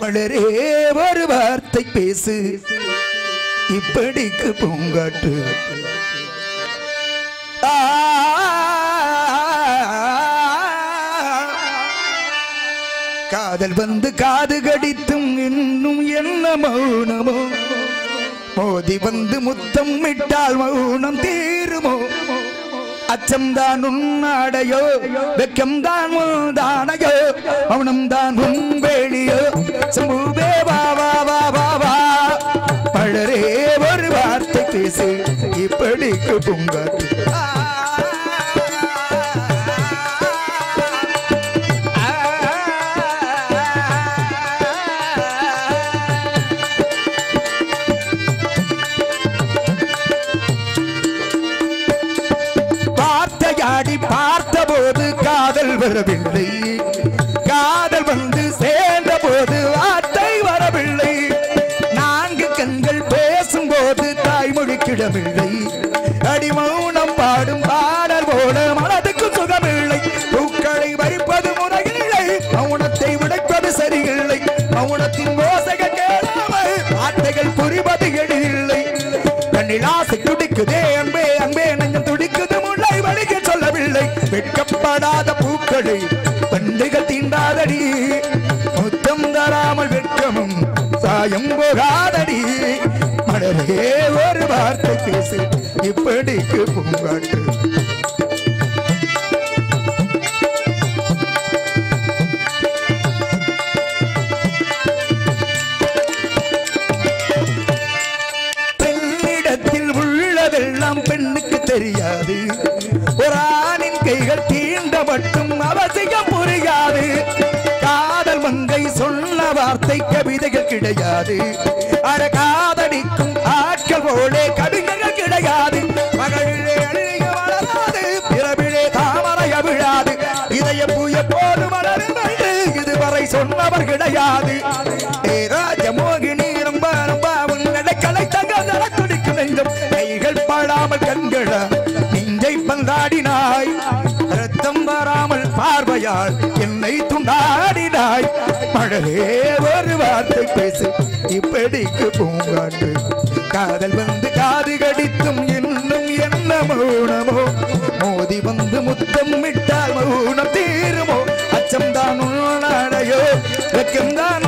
மலரே ஒரு வார்த்தை பேசு இப்படிக்கு பூங்காட்டு ஆ காதல் வந்து காது கடித்தும் இன்னும் என்ன மௌனமோ மோதி வந்து முத்தம் விட்டால் மௌனம் தீருமோ அச்சம்தான் உன்னாடையோ வெக்கம்தான் தானையோ மௌனம்தான் உன் வேலியோ சம்பூபே வா வா வா வா வா மலரே ஒரு வார்த்தை பேசு இப்படிக்கு பூங்காட்டு வார்த்தையாடி பார்த்தபோது காதல் வரவில்லை காதல் வந்து சேர்ந்த போது வார்த்தை வரவில்லை நான்கு கண்கள் பேசும்போது தாய்மொழி கிடமில்லை அடி மௌனம் பாடும் பாடல் போல மனதுக்கு சுகமில்லை பூக்களை வரிப்பது முறையில்லை மௌனத்தை உடைப்பது சரியில்லை மௌனத்தின் ஓசைகள் கேளாமல் வார்த்தைகள் புரிவது எளிதில்லை கண்ணில் ஆசை துடிக்குதே அன்பே அன்பே நெஞ்சம் துடிக்குது முல்லை வழிக சொல்லவில்லை வெட்கப்படாத பூக்களை பண்டுகள் தீண்டாதடி முத்தம் தராமல் வெட்கமும் சாயம் போகாதடி மலரே ஒரு வார்த்தை பேசு இப்படிக்கு பூங்காட்டு பெண்ணிடத்தில் உள்ளதெல்லாம் பெண்ணுக்கு தெரியாது ஒரு ஆணின் கைகள் தீண்ட மட்டும் அவசியம் புரியாது காதல் மங்கை சொன்ன வார்த்தை கவிதைகள் கிடையாது அட காதடிக்கும் ஆட்கள் போலே கவிஞர்கள் கிடையாது மகளிரே அழுக வளராது பிறவிலே தாமரை அவிழாது இதய பூய போது மலரும் என்று இதுவரை சொன்னவர் கிடையாது ஏ ராஜமோகினி ரொம்ப ரொம்ப உன்னடை கலை தங்க தர துடிக்கும் நெஞ்சம் கைகள் பாடாமல் கண்களா நெஞ்சை பந்தாடினாய் ரத்தம் வராமல் பார்வையால் என்னை துண்டாடினாய் மழலே ஒரு வார்த்தை பேசு இப்படிக்கு பூங்காட்டு காதல் வந்து காது கடித்தும் இன்னும் என்ன மௌனமோ மோதி வந்து முத்தம் விட்டால் மௌனம் தீருமோ அச்சம் தான் உன்னாடையோ வெக்கம் தான்